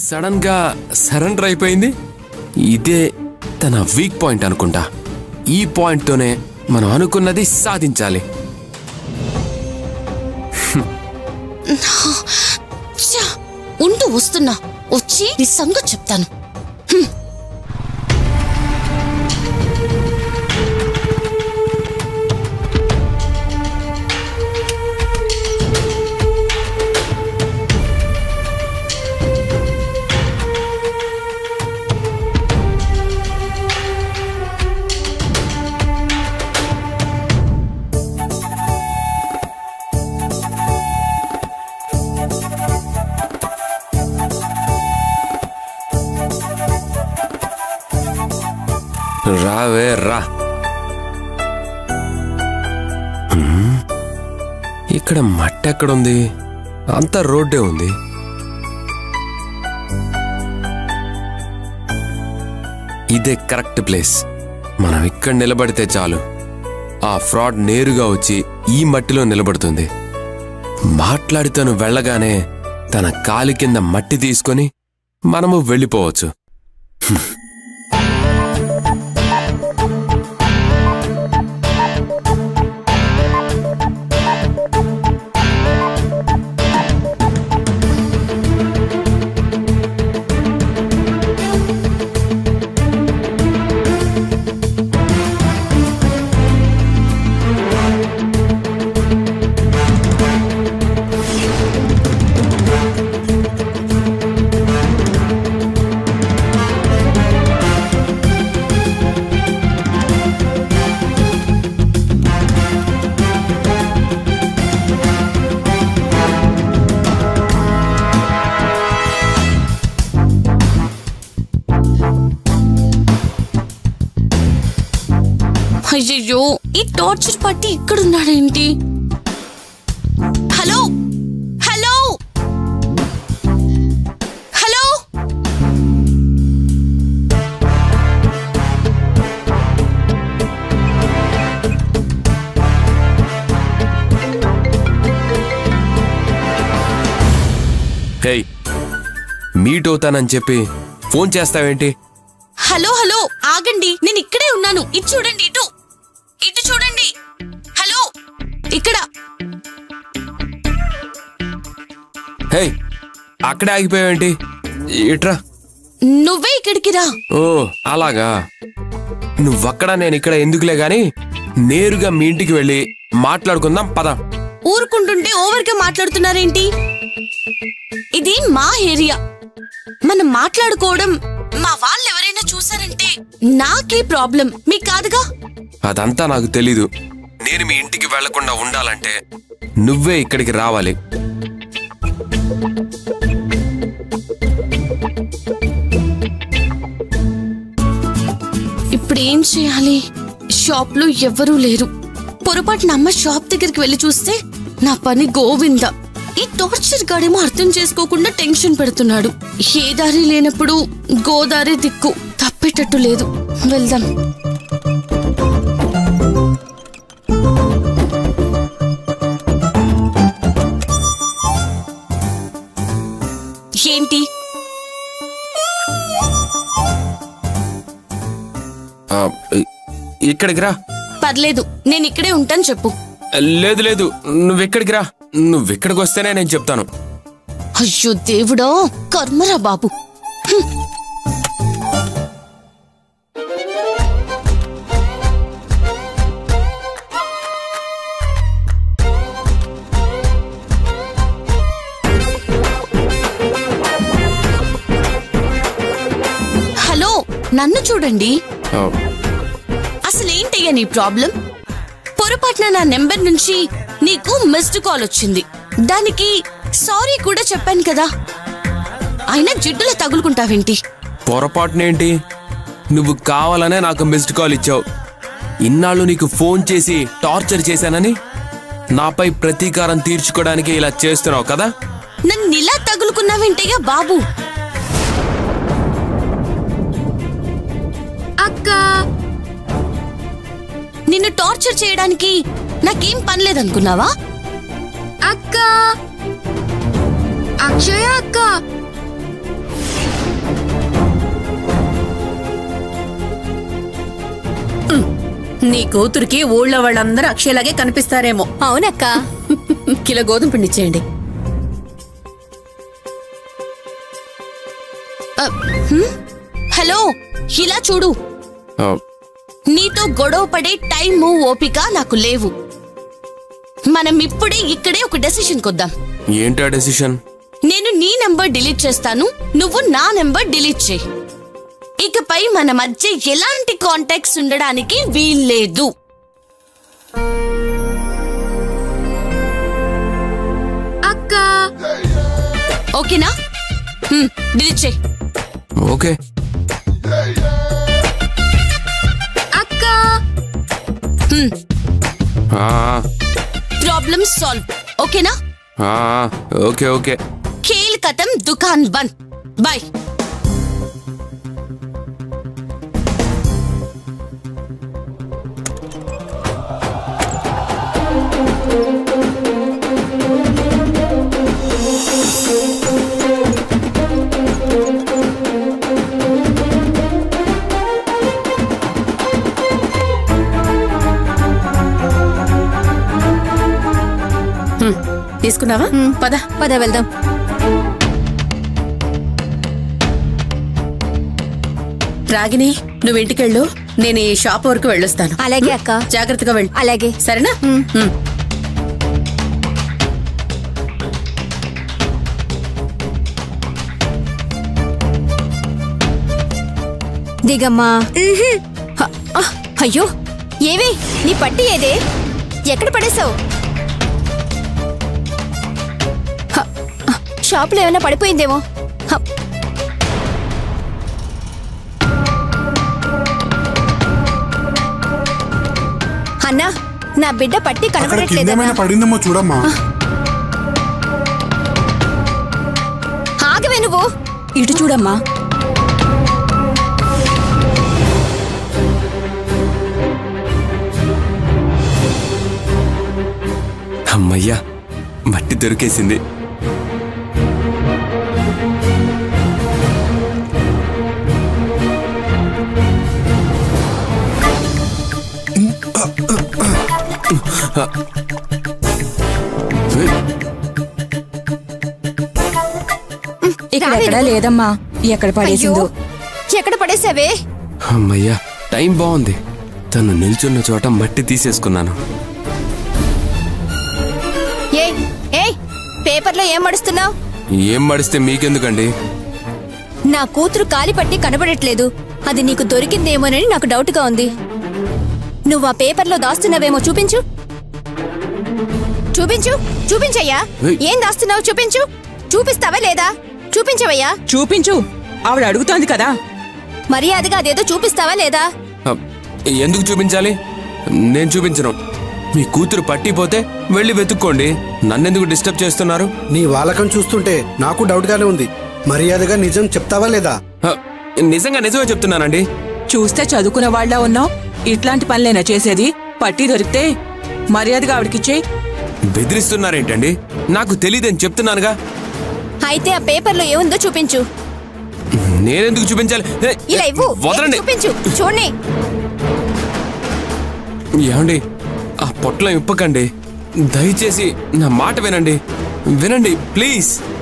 Sudden గా surrender అయిపోయింది ఇదే తన వీక్ పాయింట్ అనుకుంటా ఈ పాయింట్ తోనే మనం అనుకున్నది సాధించాలి ఛ! ఉంటూ వస్తున్నా వచ్చి నీ సంగతి చెప్తాను రావే రా హ్మ్. ఇక్కడ మట్టి ఎక్కడుంది అంతా రోడ్డే ఉంది ఇదే కరెక్ట్ ప్లేస్ మనం ఇక్కడ నిలబడితే చాలు ఆ ఫ్రాడ్ నేరుగా వచ్చి ఈ మట్టిలో నిలబడుతుంది మాట్లాడి తను వెళ్ళగానే తన కాలి కింద మట్టి తీసుకొని మనము వెళ్ళిపోవచ్చు అయ్యయ్యో ఈ టార్చర్ పట్టి ఇక్కడున్నాడేంటి hello hello hello hey meet అవుతానని చెప్పి ఫోన్ చేస్తావేంటి హలో హలో ఆగండి నేను ఇక్కడే ఉన్నాను ఇటు చూడండి ఇటు ఇటు చూడండి హలో ఇక్కడ హేయ్ అక్కడే ఆగిపోయావేంటి ఇట్రా నువ్వే ఇక్కడికి రా ఓ అలాగా నువ్వక్కడ నేను ఇక్కడ ఎందుకులే గాని నేరుగా మీ ఇంటికి వెళ్ళి మాట్లాడుకుందాం పద ఊరుకుంటుంటే ఓవర్ గా మాట్లాడుతున్నారేంటి ఇది మా ఏరియా మనం మాట్లాడుకోవడం మా వాళ్ళు ఎవరైనా చూసారంటే నాకే ప్రాబ్లం మీకు కాదుగా అదంతా నాకు తెలీదు నేను మీ ఇంటికి వెళ్లకుండా ఉండాలంటే నువ్వే ఇక్కడికి రావాలి ఇప్పుడు ఏం చేయాలి షాప్ లో ఎవ్వరూ లేరు పొరపాటున అమ్మ షాప్ దగ్గరికి వెళ్ళి చూస్తే నా పని గోవింద ఈ టార్చర్ గాడేమో అర్థం చేసుకోకుండా టెన్షన్ పెడుతున్నాడు ఏ దారి లేనప్పుడు గోదారి దిక్కు తప్పేటట్టు లేదు వెళ్దాం ఏంటి ఆ, ఇ- ఇక్కడికి రా పర్లేదు నేను ఇక్కడే ఉంటాను చెప్పు లేదు లేదు నువ్వెక్కడికి రా నువ్వెక్కడికి వస్తేనే నేను చెప్తాను అయ్యో దేవుడా కర్మరా బాబు హలో నన్ను చూడండి ఆ, అసలేంటయ్యా నీ ప్రాబ్లం పొరపాటున నా నెంబర్ నుంచి నీకు మిస్డ్ కాల్ వచ్చింది దానికి సారీ కూడా చెప్పాను కదా అయినా జిడ్డులా తగులుకుంటావేంటి పొరపాటునేంటి నువ్వు కావాలనే నాకు మిస్డ్ కాల్ ఇచ్చావు ఇన్నాళ్ళు నీకు ఫోన్ చేసి టార్చర్ చేశానని నాపై ప్రతీకారం తీర్చుకోవడానికి ఇలా చేస్తున్నావు కదా నన్ను ఇలా తగులుకున్నావేంటయ్యా బాబు అక్క నిన్ను టార్చర్ చేయడానికి నాకేం పనిలేదనుకున్నావా అక్క అక్షయ అక్క నీ కూతురికి ఊళ్ళో వాళ్ళందరూ అక్షయలాగే కనిపిస్తారేమో అవునక్క కిలో గోధుమ పిండి ఇచ్చేయండి హలో ఇలా చూడు ఆ, నీతో గొడవ పడే టైము ఓపిక నాకు లేవు మనం ఇప్పుడే ఇక్కడే ఒక డెసిషన్ కొద్దాం ఏంటా డెసిషన్ నేను నీ నెంబర్ డిలీట్ చేస్తాను నువ్వు నా నెంబర్ డిలీట్ చేయి ఇకపై మన మధ్య ఎలాంటి కాంటాక్ట్స్ ఉండడానికి వీల్లేదు అక్క ఓకేనా హ్మ్, డిలీట్ చేయి ఓకే అక్క ఆ, ప్రాబ్లమ్ సాల్వ్ ఓకేనా ఆ, ఓకే ఓకే ఖేల్ కథం దుకాన్ బంద్ బాయ్ తీసుకున్నావా పద పద వెళ్దాం రాగిని నువ్వు ఇంటికెళ్ళు నేను ఈ షాప్ వరకు వెళ్ళొస్తాను అలాగే అక్క జాగ్రత్తగా వెళ్ళు అలాగే సరేనా మ్. మ్. దిగమ్మా హ, ఆ, అయ్యో ఏవి నీ పట్టి ఏదే ఎక్కడ పడేశావు హ, ఆ, షాపులో ఏమైనా పడిపోయిందేమో హ, అన్నా నా బిడ్డ పట్టి అక్కడ కనబడట్లేదన్నా కిందేమైనా పడిందేమో చూడమ్మా ఆగవే నువ్వు ఇటు చూడమ్మా అమ్మయ్యా మట్టి దొరికేసింది ఇక్కడ ఎక్కడా లేదమ్మా ఎక్కడ అయ్యో పడేసిందో ఎక్కడ పడేసావే అమ్మయ్యా టైం బాగుంది తను నిల్చున్న చోట మట్టి తీసేసుకున్నాను ఏయ్ ఏయ్ పేపర్లో ఏం మడుస్తున్నావు ఏం మడిస్తే మీకెందుకండి నా కూతురు కాలి పట్టి కనబడట్లేదు అది నీకు దొరికిందేమోనని నాకు డౌట్గా ఉంది నువ్వు ఆ పేపర్లో దాస్తున్నావేమో చూపించు చూపించు చూపించయ్యా ఏయ్. ఏం దాస్తున్నావు చూపించు చూపిస్తావా లేదా చూపించవయ్యా చూపించు ఆవిడ అడుగుతోంది కదా మర్యాదగా అదేదో చూపిస్తావా లేదా ఆ, ఎందుకు చూపించాలి నేను చూపించను మీ కూతురు పట్టిపోతే వెళ్ళి వెతుక్కోండి నన్నెందుకు డిస్టర్బ్ చేస్తున్నారు నీ వాలకం చూస్తుంటే నాకు డౌట్ గానే ఉంది మర్యాదగా నిజం చెప్తావా లేదా ఆ, నిజంగా నిజమే చెప్తున్నానండి చూస్తే చదువుకున్న వాళ్ళ ఉన్నావు ఇట్లాంటి పనులేనా చేసేది పట్టి దొరికితే మర్యాదగా ఆవిడకిచ్చే బెదిరిస్తున్నారేంటండి నాకు తెలియదని చెప్తున్నానుగా అయితే ఆ పేపర్లో ఏముందో చూపించు నేనెందుకు చూపించాలి ఏ, ఇలా ఇవ్వు వదలండి చూపించు చూడండి ఏమండి ఆ పొట్లం ఇప్పకండి దయచేసి నా మాట వినండి వినండి ప్లీజ్